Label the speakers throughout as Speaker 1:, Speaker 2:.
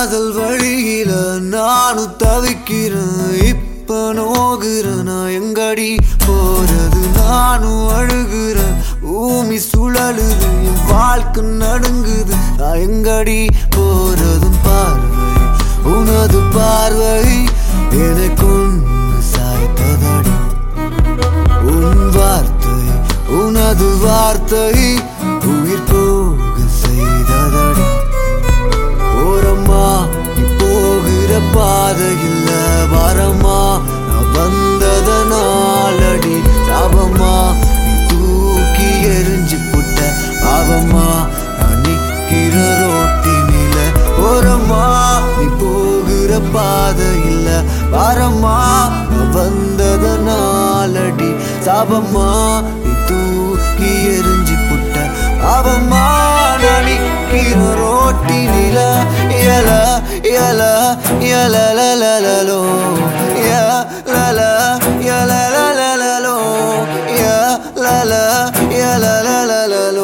Speaker 1: காதல் வழியில நானும் தவிக்கிறேன் இப்ப நோகுறேன் நான் எங்கடி போறது நானும் அழுகிறேன் பூமி சுழலுது என் வாழ்க்கை நடுங்குது நான் எங்கடி போறதும் பார்வை உனது பார்வை எனக்கு ஒன்று சாய்த்ததடி உன் வார்த்தை உனது வார்த்தை உயிர் போக செய்ததடி ஓரம்மா நீ போகிற பாதையில் வரமா நான் வந்ததனாலடி சாபமா நீ தூக்கி எரிஞ்சு புட்ட பாவமா நான் நிக்கிற ரோட்டினில ஓரமா நீ போகிற பாதையில் வரமா நான் வந்ததனாலடி சாபமா நீ தூக்கி எரிஞ்சு புட்ட பாவமா நான் நிக்கிற ரோட்டினில எல எல எல லலலோ எல எல லலலோ எல எல லலலோ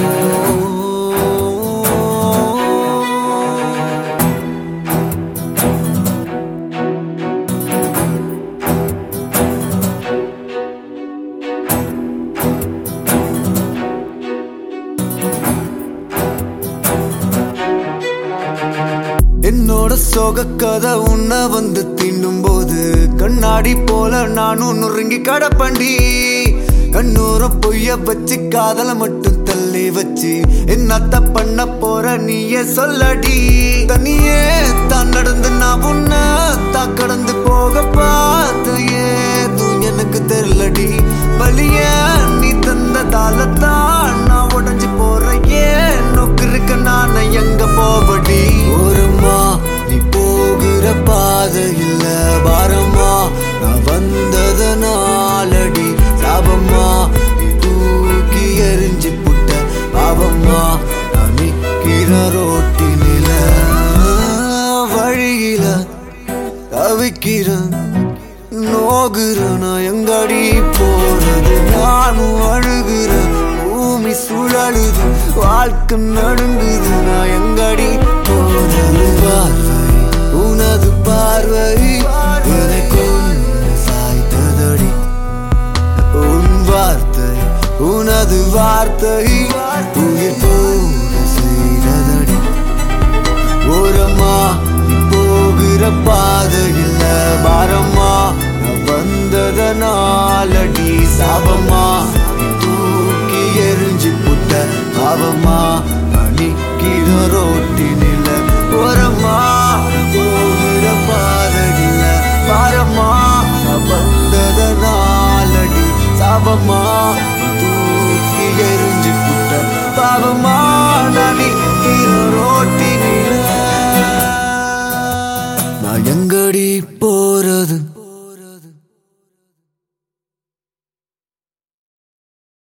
Speaker 1: என்னோட சோக கதை உன்னை வந்து தின்னும் போது கண்ணாடி போல நானும் நுறுங்கி கடப்பண்டி கண்ணூர பொய்ய வச்சு காதல மட்டும் தள்ளி வச்சு என்னத்த பண்ண போற நீயே சொல்லடி தனியே தான் நடந்து நான் உன்னை தான் கடந்து போக பார்த்து ஏதும் எனக்கு தெரியலடி வலிய நீ தந்ததால தான் நான் உடஞ்சு போறேன் ஏன் நோக்கு இருக்க நான் எங்க போவடி ஒருமா நீ போகிற பாதை இல்ல பாரமா நான் வந்ததனாலடி சாபமா நீ தூக்கி எரிஞ்சு புட்ட பாவமா நான் நிக்கிற ரோட்டினில வழியில தவிக்கிறேன் நோகுறேன் நான் எங்கடி போறது நானும் அழுகிறேன் பூமி சுழலுது வாழ்க்கை நடுங்குது நான் எங்கடி போறது பார்வை உனது பார்வை எனக்கு ஒன்று சாய்த்ததடி உன் வார்த்தை உனது வார்த்தை உயிர் போக செய்ததடி ஓரமா நீ போகிற பாதையில் பாரமா நான் வந்ததனாலடி சாபமா நீ தூக்கி எரிஞ்சு புட்ட பாவமா நான் நிக்கிற ரோட்டினில ஓரமா நீ போகிற பாதையில் பாரமா நான் வந்ததனாலடி சாபமா நீ தூக்கி எரிஞ்சு புட்ட பாவமா நான் நிக்கிற